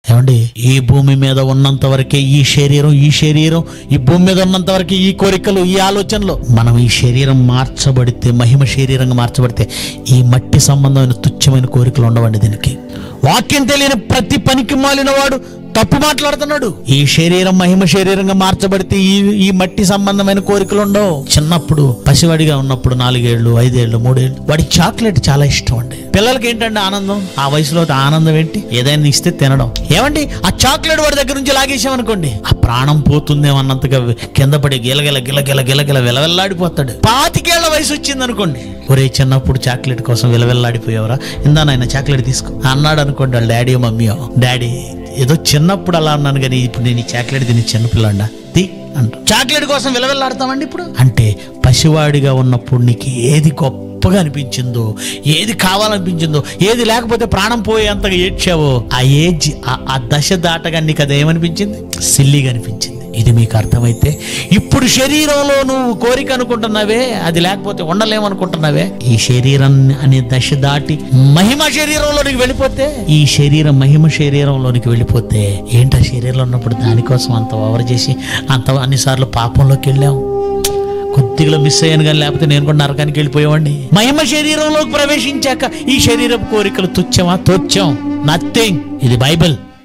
ఏమండి ఈ భూమి మీద ఉన్నంత వరకే ఈ శరీరం ఈ శరీరం ఈ భూమి మీద ఉన్నంత వరకే ఈ కోరికలు ఈ ఆలోచనలు మనం ఈ శరీరం మార్చబడితే మహిమ శరీరంగా మార్చబడితే ఈ మట్టి సంబంధమైన తుచ్చమైన కోరికలు ఉండవండి దీనికి వాక్యం తెలియని ప్రతి పనికి మాలిన వాడు తప్పు మాట్లాడుతున్నాడు ఈ శరీరం మహిమ శరీరంగా మార్చబడితే ఈ ఈ మట్టి సంబంధమైన కోరికలు ఉండవు చిన్నప్పుడు పసివాడిగా ఉన్నప్పుడు నాలుగేళ్లు ఐదేళ్లు మూడేళ్లు వాడి చాక్లెట్ చాలా ఇష్టం అండి పిల్లలకి ఏంటండి ఆనందం ఆ వయసులో ఆనందం ఏంటి ఏదైనా ఇస్తే తినడం ఏమండి ఆ చాక్లెట్ వాడి దగ్గర నుంచి లాగేసామనుకోండి ఆ ప్రాణం పోతుందేమో అన్నంతగా కింద పడి గిలగిల గిలగిల గిలగిల విలవెల్లాడిపోతాడు పాతికేళ్ల వయసు వచ్చింది అనుకోండి ఒరే చిన్నప్పుడు చాక్లెట్ కోసం విలవెల్లాడిపోయావరా ఇందా నాయన చాక్లెట్ తీసుకో అన్నాడు అనుకోండి వాళ్ళ డాడీ మమ్మీయో డాడీ ఏదో చిన్నప్పుడు అలా అన్నాను కానీ ఇప్పుడు నేను ఈ చాక్లెట్ తిని చిన్నపిల్లండా తీ అంట చాక్లెట్ కోసం విలవెల్లాడతామండి ఇప్పుడు అంటే పసివాడిగా ఉన్నప్పుడు నీకు ఏది గొప్పగా అనిపించిందో ఏది కావాలనిపించిందో ఏది లేకపోతే ప్రాణం పోయేంతగా ఏడ్చావో ఆ ఏజ్ ఆ- ఆ దశ దాటగా నీకు అది ఏమనిపించింది సిల్లిగా అనిపించింది ఇది మీకు అర్థమైతే ఇప్పుడు శరీరంలో నువ్వు కోరిక అనుకుంటున్నావే అది లేకపోతే ఉండలేమనుకుంటున్నావే ఈ శరీరం అనే దశ దాటి మహిమ శరీరంలోనికి వెళ్ళిపోతే ఈ శరీరం మహిమ శరీరంలోనికి వెళ్ళిపోతే ఏంటి ఆ శరీరంలో ఉన్నప్పుడు దానికోసం అంత ఓవర్ చేసి అంత అన్నిసార్లు పాపంలోకి వెళ్ళాం కొద్దిగా మిస్ అయ్యాను కానీ లేకపోతే నేను కూడా నరకానికి వెళ్ళిపోయేవాడిని మహిమ శరీరంలోకి ప్రవేశించాక ఈ శరీరపు కోరికలు తుచ్చమా తోచ్చాం నథింగ్ ఇది బైబిల్